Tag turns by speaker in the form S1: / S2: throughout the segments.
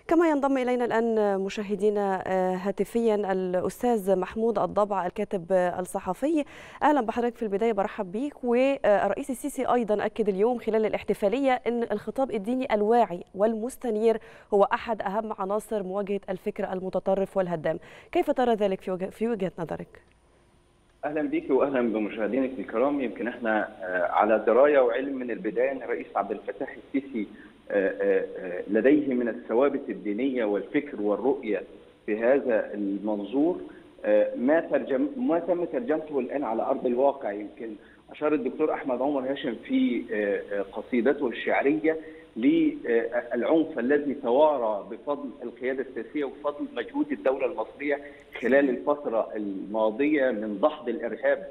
S1: كما ينضم إلينا الآن مشاهدينا هاتفيا الأستاذ محمود الضبع الكاتب الصحفي أهلا بحضرتك في البداية برحب بيك والرئيس السيسي أيضا أكد اليوم خلال الاحتفالية أن الخطاب الديني الواعي والمستنير هو أحد أهم عناصر مواجهة الفكر المتطرف والهدام كيف ترى ذلك في وجهة نظرك؟
S2: اهلا بيك واهلا بمشاهدينك الكرام يمكن احنا على درايه وعلم من البدايه ان الرئيس عبد الفتاح السيسي لديه من الثوابت الدينيه والفكر والرؤيه في هذا المنظور ما ترجم ما تم ترجمته الان على ارض الواقع يمكن اشار الدكتور احمد عمر هاشم في قصيدته الشعريه للعنف الذي توارى بفضل القياده السياسيه وبفضل مجهود الدوله المصريه خلال الفتره الماضيه من دحض الارهاب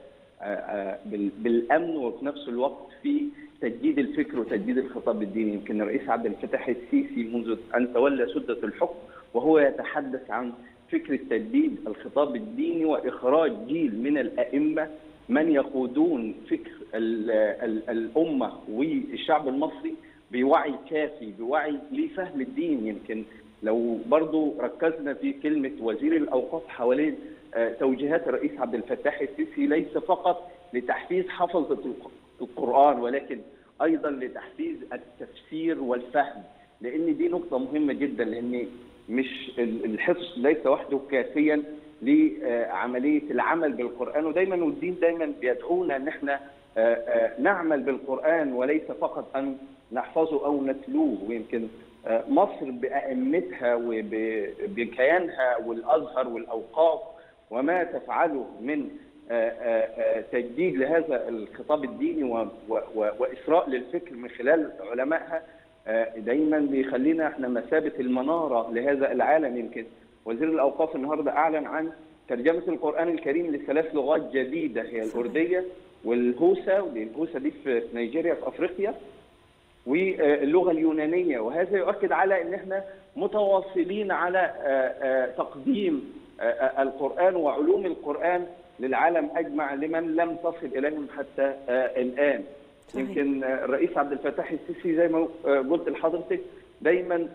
S2: بالامن وفي نفس الوقت في تجديد الفكر وتجديد الخطاب الديني يمكن الرئيس عبد الفتاح السيسي منذ ان تولى سده الحكم وهو يتحدث عن فكره تجديد الخطاب الديني واخراج جيل من الائمه من يقودون فكر الامه والشعب المصري بوعي كافي بوعي لفهم الدين يمكن لو برضو ركزنا في كلمة وزير الأوقاف حوالين توجيهات الرئيس عبد الفتاح السيسي ليس فقط لتحفيز حفظة القرآن ولكن أيضا لتحفيز التفسير والفهم لأن دي نقطة مهمة جدا لأن مش الحفظ ليس وحده كافيا لعملية العمل بالقرآن ودايما والدين دايما بيدعونا أن احنا نعمل بالقرآن وليس فقط أن نحفظه او نتلوه ويمكن مصر بائمتها وبكيانها والازهر والاوقاف وما تفعله من تجديد لهذا الخطاب الديني واسراء للفكر من خلال علمائها دايما بيخلينا احنا مثابه المناره لهذا العالم يمكن وزير الاوقاف النهارده اعلن عن ترجمه القران الكريم لثلاث لغات جديده هي الارديه والهوسه ودي الهوسه دي في نيجيريا في افريقيا واللغه اليونانيه وهذا يؤكد على ان احنا متواصلين على تقديم القران وعلوم القران للعالم اجمع لمن لم تصل اليهم حتى الان. صحيح. يمكن الرئيس عبد الفتاح السيسي زي ما قلت لحضرتك دايما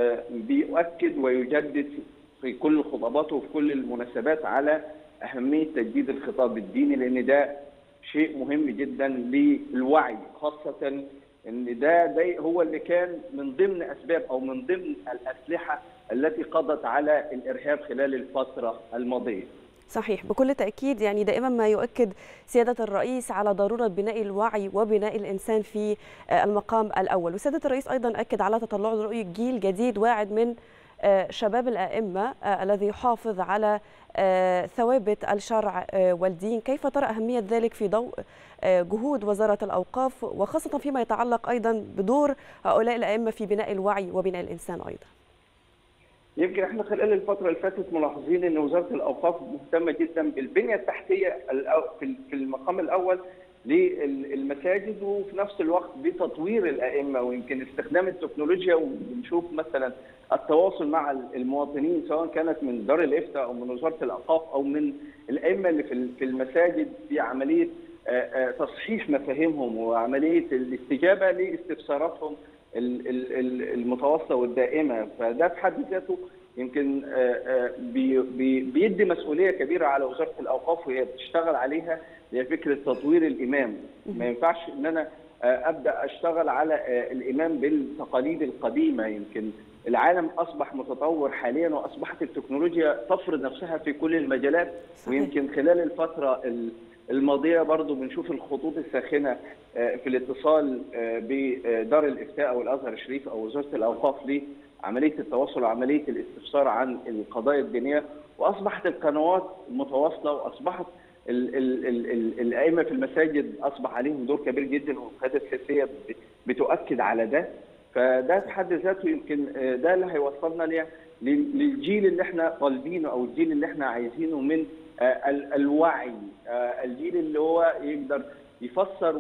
S2: بيؤكد ويجدد في كل خطاباته وفي كل المناسبات على اهميه تجديد الخطاب الديني لان ده شيء مهم جدا للوعي خاصه ان ده, ده هو اللي كان من ضمن اسباب او من ضمن الاسلحه التي قضت على الارهاب خلال الفتره الماضيه.
S1: صحيح بكل تاكيد يعني دائما ما يؤكد سياده الرئيس على ضروره بناء الوعي وبناء الانسان في المقام الاول، وسياده الرئيس ايضا اكد على تطلعه لرؤيه جيل جديد واعد من شباب الائمه الذي يحافظ على ثوابت الشرع والدين، كيف ترى اهميه ذلك في ضوء جهود وزاره الاوقاف وخاصه فيما يتعلق ايضا بدور هؤلاء الائمه في بناء الوعي وبناء الانسان ايضا؟
S2: يمكن احنا خلال الفتره اللي فاتت ملاحظين ان وزاره الاوقاف مهتمه جدا بالبنيه التحتيه في المقام الاول للمساجد وفي نفس الوقت بتطوير الائمه ويمكن استخدام التكنولوجيا وبنشوف مثلا التواصل مع المواطنين سواء كانت من دار الافتاء او من وزاره الاوقاف او من الائمه اللي في المساجد في عمليه تصحيح مفاهيمهم وعمليه الاستجابه لاستفساراتهم المتواصله والدائمه فده في حد ذاته يمكن بيدي مسؤوليه كبيره على وزاره الاوقاف وهي بتشتغل عليها هي فكره تطوير الامام ما ينفعش ان انا ابدا اشتغل على الامام بالتقاليد القديمه يمكن العالم اصبح متطور حاليا واصبحت التكنولوجيا تفرض نفسها في كل المجالات صحيح. ويمكن خلال الفتره الماضيه برضو بنشوف الخطوط الساخنه في الاتصال بدار الافتاء او الازهر الشريف او وزاره الاوقاف لعمليه التواصل وعمليه الاستفسار عن القضايا الدينيه واصبحت القنوات متواصله واصبحت الائمه في المساجد اصبح عليهم دور كبير جدا والقياده السياسيه بتؤكد على ده فده في حد ذاته يمكن ده اللي هيوصلنا للجيل اللي احنا طالبينه او الجيل اللي احنا عايزينه من الوعي الجيل اللي هو يقدر يفسر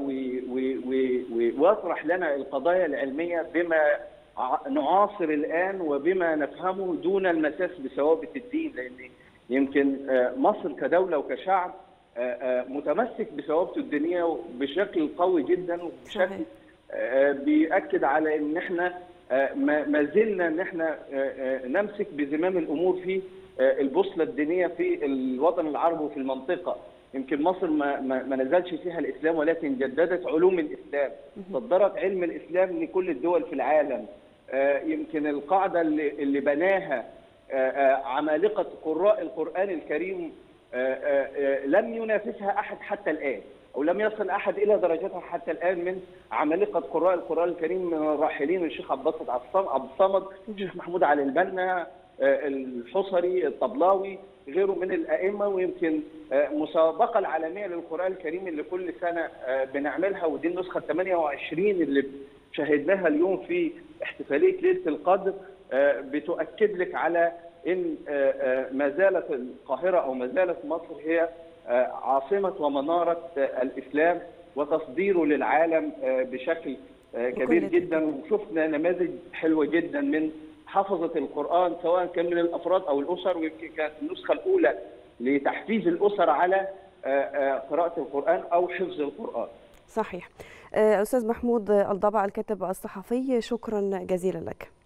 S2: ويطرح لنا القضايا العلميه بما نعاصر الان وبما نفهمه دون المساس بثوابت الدين لان يمكن مصر كدوله وكشعب متمسك بثوابته الدينيه بشكل قوي جدا وبشكل بيأكد على ان احنا ما زلنا ان احنا نمسك بزمام الامور في البوصله الدينيه في الوطن العربي وفي المنطقه يمكن مصر ما, ما, ما نزلش فيها الاسلام ولكن جددت علوم الاسلام صدرت علم الاسلام لكل الدول في العالم يمكن القاعده اللي, اللي بناها عمالقه قراء القران الكريم لم ينافسها احد حتى الان او لم يصل احد الى درجتها حتى الان من عمالقه قراء القران الكريم من الراحلين الشيخ عبد الباسط عبد الصمد الشيخ محمود علي البنا الحصري الطبلاوي غيره من الائمه ويمكن مسابقه العالميه للقران الكريم اللي كل سنه بنعملها ودي النسخه 28 اللي شاهدناها اليوم في احتفاليه ليله القدر بتؤكد لك على ان ما زالت القاهره او ما زالت مصر هي عاصمه ومناره الاسلام وتصديره للعالم بشكل كبير جدا وشفنا نماذج حلوه جدا من حفظة القرآن سواء كان من الأفراد أو الأسر ويمكن كانت النسخة الأولى لتحفيز الأسر على قراءة القرآن أو حفظ القرآن
S1: صحيح أستاذ محمود الضبع الكاتب الصحفي شكرا جزيلا لك